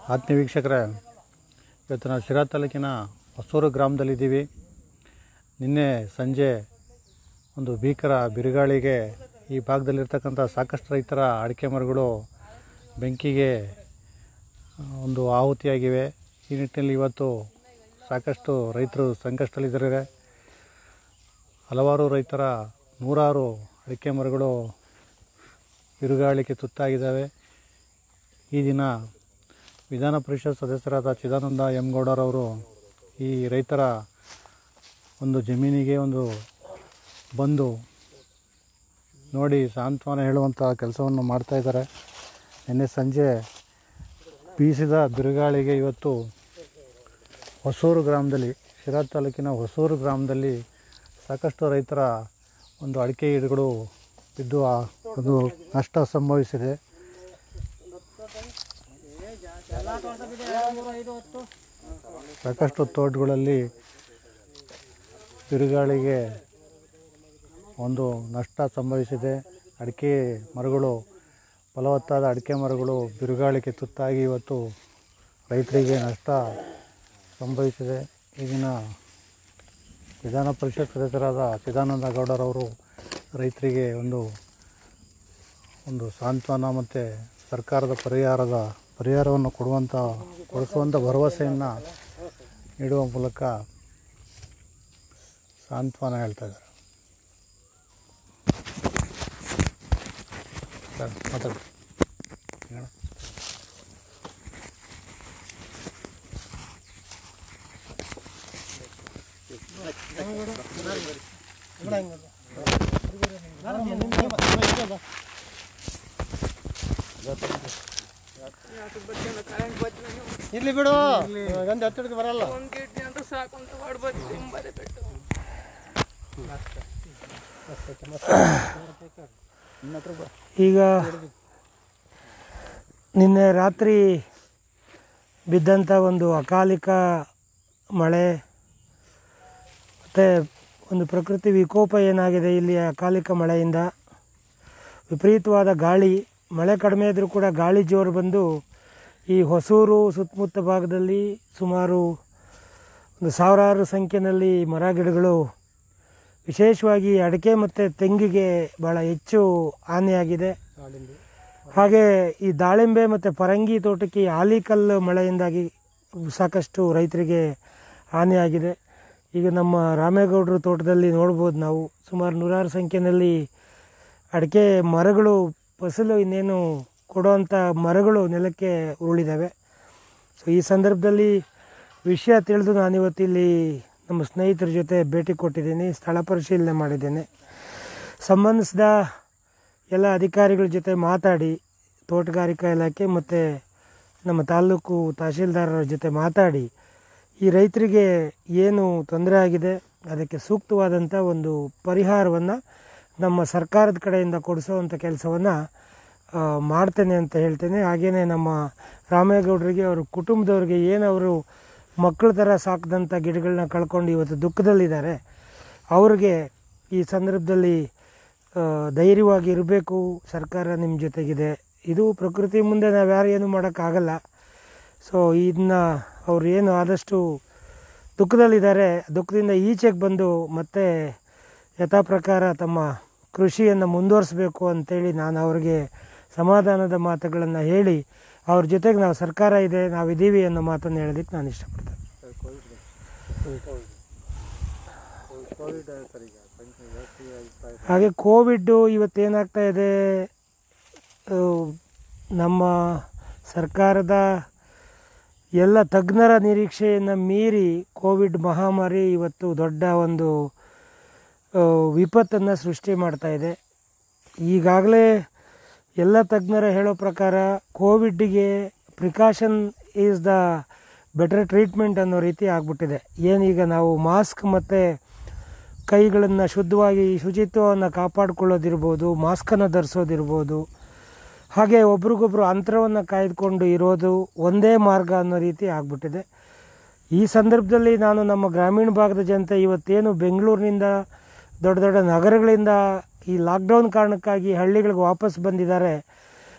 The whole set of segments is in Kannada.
ಆತ್ಮೀಯ ವೀಕ್ಷಕರೇ ಇವತ್ತು ನಾವು ಶಿರಾ ತಾಲೂಕಿನ ಹೊಸೂರು ಗ್ರಾಮದಲ್ಲಿದ್ದೀವಿ ನಿನ್ನೆ ಸಂಜೆ ಒಂದು ಭೀಕರ ಬಿರುಗಾಳಿಗೆ ಈ ಭಾಗದಲ್ಲಿರ್ತಕ್ಕಂಥ ಸಾಕಷ್ಟು ರೈತರ ಅಡಿಕೆ ಮರಗಳು ಬೆಂಕಿಗೆ ಆ, ಒಂದು ಆಹುತಿಯಾಗಿವೆ ಈ ನಿಟ್ಟಿನಲ್ಲಿ ಇವತ್ತು ಸಾಕಷ್ಟು ರೈತರು ಸಂಕಷ್ಟದಲ್ಲಿದ್ದಾರೆ ಹಲವಾರು ರೈತರ ನೂರಾರು ಅಡಿಕೆ ಮರಗಳು ಬಿರುಗಾಳಿಗೆ ತುತ್ತಾಗಿದ್ದಾವೆ ಈ ದಿನ ವಿಧಾನ ಪರಿಷತ್ ಸದಸ್ಯರಾದ ಚಿದಾನಂದ ಎಂ ಗೌಡರವರು ಈ ರೈತರ ಒಂದು ಜಮೀನಿಗೆ ಒಂದು ಬಂದು ನೋಡಿ ಸಾಂತ್ವನ ಹೇಳುವಂಥ ಕೆಲಸವನ್ನು ಮಾಡ್ತಾ ಇದ್ದಾರೆ ನಿನ್ನೆ ಸಂಜೆ ಬೀಸಿದ ಬಿರುಗಾಳಿಗೆ ಇವತ್ತು ಹೊಸೂರು ಗ್ರಾಮದಲ್ಲಿ ಶಿರಾ ತಾಲೂಕಿನ ಹೊಸೂರು ಗ್ರಾಮದಲ್ಲಿ ಸಾಕಷ್ಟು ರೈತರ ಒಂದು ಅಡಿಕೆ ಗಿಡಗಳು ಬಿದ್ದು ಆ ಒಂದು ನಷ್ಟ ಸಂಭವಿಸಿದೆ ಸಾಕಷ್ಟು ತೋಟಗಳಲ್ಲಿ ಬಿರುಗಾಳಿಗೆ ಒಂದು ನಷ್ಟ ಸಂಭವಿಸಿದೆ ಅಡಿಕೆ ಮರಗಳು ಫಲವತ್ತಾದ ಅಡಿಕೆ ಮರಗಳು ಬಿರುಗಾಳಿಗೆ ತುತ್ತಾಗಿ ಇವತ್ತು ರೈತರಿಗೆ ನಷ್ಟ ಸಂಭವಿಸಿದೆ ಈ ದಿನ ವಿಧಾನ ಪರಿಷತ್ ಸದಸ್ಯರಾದ ಚಿದಾನಂದ ಗೌಡರವರು ರೈತರಿಗೆ ಒಂದು ಒಂದು ಸಾಂತ್ವನ ಮತ್ತು ಸರ್ಕಾರದ ಪರಿಹಾರದ ಪರಿಹಾರವನ್ನು ಕೊಡುವಂಥ ಕೊಡಿಸುವಂಥ ಭರವಸೆಯನ್ನು ನೀಡುವ ಮೂಲಕ ಸಾಂತ್ವನ ಹೇಳ್ತಾ ಇದ್ದಾರೆ ಸರ್ ಮಾತಾಡಿ ಹೇಳ ಇರ್ಲಿ ಬಿಡು ಒಂದು ಹತ್ತಿರಕ್ಕೆ ಬರಲ್ಲ ಒಂದು ಕಿಡ್ನಿ ಅಂತ ಸಾಕು ಅಂತ ಮಾಡ್ಬೋದು ತುಂಬದೇ ಪೆಟ್ಟು ಈಗ ನಿನ್ನೆ ರಾತ್ರಿ ಬಿದ್ದಂಥ ಒಂದು ಅಕಾಲಿಕ ಮಳೆ ಮತ್ತು ಒಂದು ಪ್ರಕೃತಿ ವಿಕೋಪ ಏನಾಗಿದೆ ಇಲ್ಲಿ ಅಕಾಲಿಕ ಮಳೆಯಿಂದ ವಿಪರೀತವಾದ ಗಾಳಿ ಮಳೆ ಕಡಿಮೆ ಇದ್ದರೂ ಕೂಡ ಗಾಳಿ ಜೋರು ಬಂದು ಈ ಹೊಸೂರು ಸುತ್ತಮುತ್ತ ಭಾಗದಲ್ಲಿ ಸುಮಾರು ಒಂದು ಸಾವಿರಾರು ಸಂಖ್ಯೆಯಲ್ಲಿ ಮರ ಗಿಡಗಳು ವಿಶೇಷವಾಗಿ ಅಡಿಕೆ ಮತ್ತು ತೆಂಗಿಗೆ ಭಾಳ ಹೆಚ್ಚು ಹಾನಿಯಾಗಿದೆ ಹಾಗೆ ಈ ದಾಳಿಂಬೆ ಮತ್ತು ಪರಂಗಿ ತೋಟಕ್ಕೆ ಈ ಆಲಿಕಲ್ಲು ಮಳೆಯಿಂದಾಗಿ ಸಾಕಷ್ಟು ರೈತರಿಗೆ ಹಾನಿಯಾಗಿದೆ ಈಗ ನಮ್ಮ ರಾಮೇಗೌಡರ ತೋಟದಲ್ಲಿ ನೋಡ್ಬೋದು ನಾವು ಸುಮಾರು ನೂರಾರು ಸಂಖ್ಯೆಯಲ್ಲಿ ಅಡಿಕೆ ಮರಗಳು ಫಸಲು ಇನ್ನೇನು ಕೊಡುವಂಥ ಮರಗಳು ನೆಲಕ್ಕೆ ಉರುಳಿದ್ದಾವೆ ಸೊ ಈ ಸಂದರ್ಭದಲ್ಲಿ ವಿಷಯ ತಿಳಿದು ನಾನಿವತ್ತು ಇಲ್ಲಿ ನಮ್ಮ ಸ್ನೇಹಿತರ ಜೊತೆ ಭೇಟಿ ಕೊಟ್ಟಿದ್ದೀನಿ ಸ್ಥಳ ಪರಿಶೀಲನೆ ಮಾಡಿದ್ದೇನೆ ಸಂಬಂಧಿಸಿದ ಎಲ್ಲ ಅಧಿಕಾರಿಗಳ ಜೊತೆ ಮಾತಾಡಿ ತೋಟಗಾರಿಕಾ ಇಲಾಖೆ ಮತ್ತು ನಮ್ಮ ತಾಲೂಕು ತಹಶೀಲ್ದಾರರ ಜೊತೆ ಮಾತಾಡಿ ಈ ರೈತರಿಗೆ ಏನು ತೊಂದರೆ ಆಗಿದೆ ಅದಕ್ಕೆ ಸೂಕ್ತವಾದಂಥ ಒಂದು ಪರಿಹಾರವನ್ನು ನಮ್ಮ ಸರ್ಕಾರದ ಕಡೆಯಿಂದ ಕೊಡಿಸುವಂಥ ಕೆಲಸವನ್ನು ಮಾಡ್ತೇನೆ ಅಂತ ಹೇಳ್ತೇನೆ ಹಾಗೆಯೇ ನಮ್ಮ ರಾಮೇಗೌಡರಿಗೆ ಅವ್ರ ಕುಟುಂಬದವ್ರಿಗೆ ಏನು ಅವರು ಮಕ್ಕಳ ಥರ ಸಾಕಿದಂಥ ಗಿಡಗಳನ್ನ ಕಳ್ಕೊಂಡು ಇವತ್ತು ದುಃಖದಲ್ಲಿದ್ದಾರೆ ಅವ್ರಿಗೆ ಈ ಸಂದರ್ಭದಲ್ಲಿ ಆ, ಧೈರ್ಯವಾಗಿ ಇರಬೇಕು ಸರ್ಕಾರ ನಿಮ್ಮ ಜೊತೆಗಿದೆ ಇದು ಪ್ರಕೃತಿ ಮುಂದೆ ನಾವು ಯಾರು ಏನು ಮಾಡೋಕ್ಕಾಗಲ್ಲ ಸೊ ಇದನ್ನ ಅವ್ರು ಏನು ಆದಷ್ಟು ದುಃಖದಲ್ಲಿದ್ದಾರೆ ದುಃಖದಿಂದ ಈಚೆಗೆ ಬಂದು ಮತ್ತೆ ಯಥಾ ಪ್ರಕಾರ ತಮ್ಮ ಕೃಷಿಯನ್ನು ಮುಂದುವರಿಸಬೇಕು ಅಂತೇಳಿ ನಾನು ಅವ್ರಿಗೆ ಸಮಾಧಾನದ ಮಾತುಗಳನ್ನು ಹೇಳಿ ಅವ್ರ ಜೊತೆಗೆ ನಾವು ಸರ್ಕಾರ ಇದೆ ನಾವಿದ್ದೀವಿ ಅನ್ನೋ ಮಾತನ್ನು ಹೇಳೋದಕ್ಕೆ ನಾನು ಇಷ್ಟಪಡ್ತೇನೆ ಹಾಗೆ ಕೋವಿಡ್ಡು ಇವತ್ತೇನಾಗ್ತಾ ಇದೆ ಆ, ನಮ್ಮ ಸರ್ಕಾರದ ಎಲ್ಲ ತಜ್ಞರ ನಿರೀಕ್ಷೆಯನ್ನು ಮೀರಿ ಕೋವಿಡ್ ಮಹಾಮಾರಿ ಇವತ್ತು ದೊಡ್ಡ ಒಂದು ಆ, ವಿಪತ್ತನ್ನು ಸೃಷ್ಟಿ ಮಾಡ್ತಾ ಇದೆ ಈಗಾಗಲೇ ಎಲ್ಲ ತಜ್ಞರ ಹೇಳೋ ಪ್ರಕಾರ ಕೋವಿಡ್ಗೆ precaution is the better treatment ಅನ್ನೋ ರೀತಿ ಆಗ್ಬಿಟ್ಟಿದೆ ಏನೀಗ ನಾವು ಮಾಸ್ಕ್ ಮತ್ತು ಕೈಗಳನ್ನು ಶುದ್ಧವಾಗಿ ಶುಚಿತ್ವವನ್ನು ಕಾಪಾಡಿಕೊಳ್ಳೋದಿರ್ಬೋದು ಮಾಸ್ಕನ್ನು ಧರಿಸೋದಿರ್ಬೋದು ಹಾಗೆ ಒಬ್ರಿಗೊಬ್ರು ಅಂತರವನ್ನು ಕಾಯ್ದುಕೊಂಡು ಇರೋದು ಒಂದೇ ಮಾರ್ಗ ಅನ್ನೋ ರೀತಿ ಆಗ್ಬಿಟ್ಟಿದೆ ಈ ಸಂದರ್ಭದಲ್ಲಿ ನಾನು ನಮ್ಮ ಗ್ರಾಮೀಣ ಭಾಗದ ಜನತೆ ಇವತ್ತೇನು ಬೆಂಗಳೂರಿನಿಂದ ದೊಡ್ಡ ದೊಡ್ಡ ನಗರಗಳಿಂದ ಈ ಲಾಕ್ಡೌನ್ ಕಾರಣಕ್ಕಾಗಿ ಹಳ್ಳಿಗಳಿಗೆ ವಾಪಸ್ ಬಂದಿದ್ದಾರೆ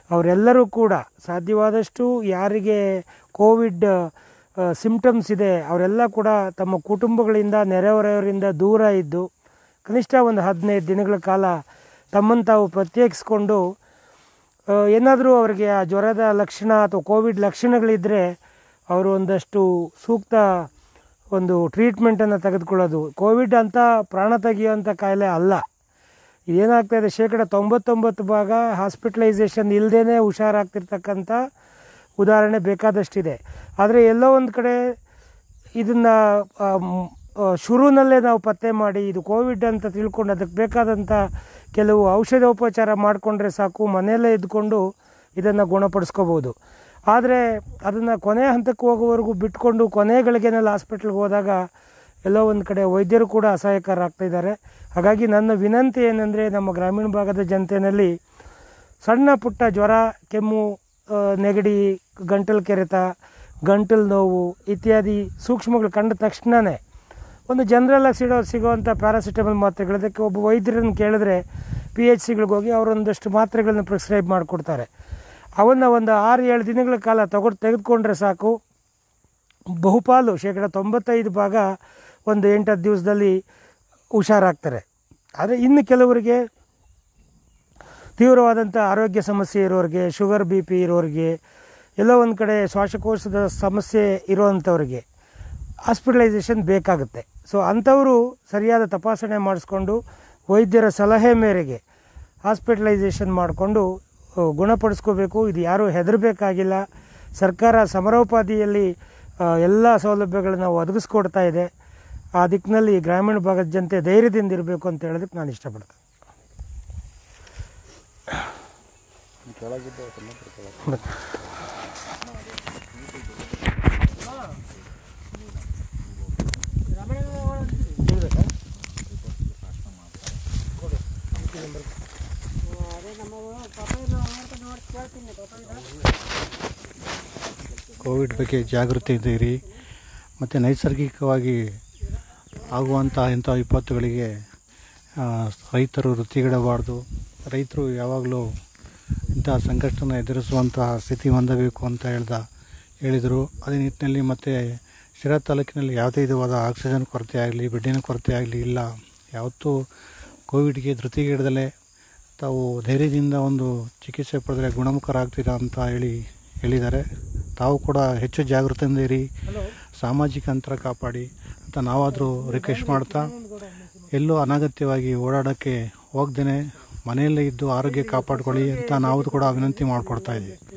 ಅವರೆಲ್ಲರೂ ಕೂಡ ಸಾಧ್ಯವಾದಷ್ಟು ಯಾರಿಗೆ ಕೋವಿಡ್ ಸಿಂಪ್ಟಮ್ಸ್ ಇದೆ ಅವರೆಲ್ಲ ಕೂಡ ತಮ್ಮ ಕುಟುಂಬಗಳಿಂದ ನೆರೆಹೊರೆಯವರಿಂದ ದೂರ ಇದ್ದು ಕನಿಷ್ಠ ಒಂದು ಹದಿನೈದು ದಿನಗಳ ಕಾಲ ತಮ್ಮನ್ನು ತಾವು ಪ್ರತ್ಯೇಕಿಸ್ಕೊಂಡು ಏನಾದರೂ ಅವರಿಗೆ ಆ ಜ್ವರದ ಲಕ್ಷಣ ಅಥವಾ ಕೋವಿಡ್ ಲಕ್ಷಣಗಳಿದ್ದರೆ ಅವರು ಒಂದಷ್ಟು ಸೂಕ್ತ ಒಂದು ಟ್ರೀಟ್ಮೆಂಟನ್ನು ತೆಗೆದುಕೊಳ್ಳೋದು ಕೋವಿಡ್ ಅಂತ ಪ್ರಾಣ ತೆಗೆಯುವಂಥ ಕಾಯಿಲೆ ಅಲ್ಲ ಇದೇನಾಗ್ತಾ ಇದೆ ಶೇಕಡ ತೊಂಬತ್ತೊಂಬತ್ತು ಭಾಗ ಹಾಸ್ಪಿಟಲೈಸೇಷನ್ ಇಲ್ಲದೇ ಹುಷಾರಾಗ್ತಿರ್ತಕ್ಕಂಥ ಉದಾಹರಣೆ ಬೇಕಾದಷ್ಟಿದೆ ಆದರೆ ಎಲ್ಲೋ ಒಂದು ಕಡೆ ಇದನ್ನು ಶುರುನಲ್ಲೇ ನಾವು ಪತ್ತೆ ಮಾಡಿ ಇದು ಕೋವಿಡ್ ಅಂತ ತಿಳ್ಕೊಂಡು ಅದಕ್ಕೆ ಬೇಕಾದಂಥ ಕೆಲವು ಔಷಧೋಪಚಾರ ಮಾಡಿಕೊಂಡ್ರೆ ಸಾಕು ಮನೆಯಲ್ಲೇ ಇದ್ಕೊಂಡು ಇದನ್ನು ಗುಣಪಡಿಸ್ಕೋಬೋದು ಆದರೆ ಅದನ್ನು ಕೊನೆ ಹಂತಕ್ಕೆ ಹೋಗೋವರೆಗೂ ಬಿಟ್ಕೊಂಡು ಕೊನೆ ಗಳಿಗೆನಲ್ಲಿ ಹಾಸ್ಪಿಟ್ಲ್ಗೆ ಹೋದಾಗ ಎಲ್ಲೋ ಒಂದು ಕಡೆ ವೈದ್ಯರು ಕೂಡ ಅಸಹಾಯಕರ ಆಗ್ತಾಯಿದ್ದಾರೆ ಹಾಗಾಗಿ ನನ್ನ ವಿನಂತಿ ಏನಂದರೆ ನಮ್ಮ ಗ್ರಾಮೀಣ ಭಾಗದ ಜನತೆಯಲ್ಲಿ ಸಣ್ಣ ಪುಟ್ಟ ಜ್ವರ ಕೆಮ್ಮು ಆ, ನೆಗಡಿ ಗಂಟಲು ಕೆರೆತ ಗಂಟಲು ನೋವು ಇತ್ಯಾದಿ ಸೂಕ್ಷ್ಮಗಳು ಕಂಡ ತಕ್ಷಣವೇ ಒಂದು ಜನರಲ್ಲಾಗಿ ಸಿಡೋ ಸಿಗೋವಂಥ ಪ್ಯಾರಾಸಿಟಮಲ್ ಮಾತ್ರೆಗಳು ಅದಕ್ಕೆ ಒಬ್ಬ ವೈದ್ಯರನ್ನು ಕೇಳಿದ್ರೆ ಪಿ ಎಚ್ ಸಿಗಳಿಗೆ ಹೋಗಿ ಅವರೊಂದಷ್ಟು ಮಾತ್ರೆಗಳನ್ನ ಪ್ರಿಸ್ಕ್ರೈಬ್ ಮಾಡಿಕೊಡ್ತಾರೆ ಅವನ್ನು ಒಂದು ಆರು ಏಳು ದಿನಗಳ ಕಾಲ ತಗೊಂಡು ತೆಗೆದುಕೊಂಡ್ರೆ ಸಾಕು ಬಹುಪಾಲು ಶೇಕಡ ತೊಂಬತ್ತೈದು ಭಾಗ ಒಂದು ಎಂಟತ್ತು ದಿವಸದಲ್ಲಿ ಹುಷಾರಾಗ್ತಾರೆ ಆದರೆ ಇನ್ನು ಕೆಲವರಿಗೆ ತೀವ್ರವಾದಂಥ ಆರೋಗ್ಯ ಸಮಸ್ಯೆ ಇರೋರಿಗೆ ಶುಗರ್ ಬಿ ಪಿ ಇರೋರಿಗೆ ಎಲ್ಲೋ ಒಂದು ಕಡೆ ಶ್ವಾಸಕೋಶದ ಸಮಸ್ಯೆ ಇರೋವಂಥವ್ರಿಗೆ ಹಾಸ್ಪಿಟಲೈಸೇಷನ್ ಬೇಕಾಗುತ್ತೆ ಸೊ ಅಂಥವರು ಸರಿಯಾದ ತಪಾಸಣೆ ಮಾಡಿಸ್ಕೊಂಡು ವೈದ್ಯರ ಸಲಹೆ ಮೇರೆಗೆ ಹಾಸ್ಪಿಟಲೈಸೇಷನ್ ಮಾಡಿಕೊಂಡು ಆ, ಗುಣಪಡಿಸ್ಕೋಬೇಕು ಇದು ಯಾರೂ ಹೆದರಬೇಕಾಗಿಲ್ಲ ಸರ್ಕಾರ ಸಮರೋಪಾದಿಯಲ್ಲಿ ಆ, ಎಲ್ಲ ಸೌಲಭ್ಯಗಳನ್ನು ಒದಗಿಸ್ಕೊಡ್ತಾ ಇದೆ ಆ ದಿಕ್ಕಿನಲ್ಲಿ ಗ್ರಾಮೀಣ ಭಾಗದ ಜನತೆ ಧೈರ್ಯದಿಂದ ಇರಬೇಕು ಅಂತ ಹೇಳೋದಕ್ಕೆ ನಾನು ಇಷ್ಟಪಡ್ತೇನೆ ಕೋವಿಡ್ ಬಗ್ಗೆ ಜಾಗೃತಿ ಇದ್ದೀರಿ ಮತ್ತು ನೈಸರ್ಗಿಕವಾಗಿ ಆಗುವಂಥ ಇಂಥ ವಿಪತ್ತುಗಳಿಗೆ ಆ, ರೈತರು ವೃತ್ತಿಗಿಡಬಾರ್ದು ರೈತರು ಯಾವಾಗಲೂ ಇಂತಹ ಸಂಕಷ್ಟನ ಎದುರಿಸುವಂತಹ ಸ್ಥಿತಿ ಹೊಂದಬೇಕು ಅಂತ ಹೇಳ್ದ ಹೇಳಿದರು ಅದೇ ನಿಟ್ಟಿನಲ್ಲಿ ಮತ್ತು ಶಿರಾ ತಾಲೂಕಿನಲ್ಲಿ ಯಾವುದೇ ವಿಧವಾದ ಆಕ್ಸಿಜನ್ ಕೊರತೆ ಆಗಲಿ ಬೆಡ್ಡಿನ ಕೊರತೆ ಆಗಲಿ ಇಲ್ಲ ಯಾವತ್ತೂ ಕೋವಿಡ್ಗೆ ಧೃತಿಗಿಡದಲ್ಲೇ ತಾವು ಧೈರ್ಯದಿಂದ ಒಂದು ಚಿಕಿತ್ಸೆ ಪಡೆದರೆ ಗುಣಮುಖರಾಗ್ತೀರಾ ಅಂತ ಹೇಳಿ ಹೇಳಿದ್ದಾರೆ ತಾವು ಕೂಡ ಹೆಚ್ಚು ಜಾಗೃತಿಯಿಂದ ಇರಿ ಸಾಮಾಜಿಕ ಅಂತರ ಕಾಪಾಡಿ ಅಂತ ನಾವಾದರೂ ರಿಕ್ವೆಸ್ಟ್ ಮಾಡ್ತಾ ಎಲ್ಲೂ ಅನಗತ್ಯವಾಗಿ ಓಡಾಡೋಕ್ಕೆ ಹೋಗ್ದೇ ಮನೆಯಲ್ಲೇ ಇದ್ದು ಆರೋಗ್ಯ ಕಾಪಾಡ್ಕೊಳ್ಳಿ ಅಂತ ನಾವು ಕೂಡ ವಿನಂತಿ ಮಾಡಿಕೊಡ್ತಾ ಇದ್ದೀವಿ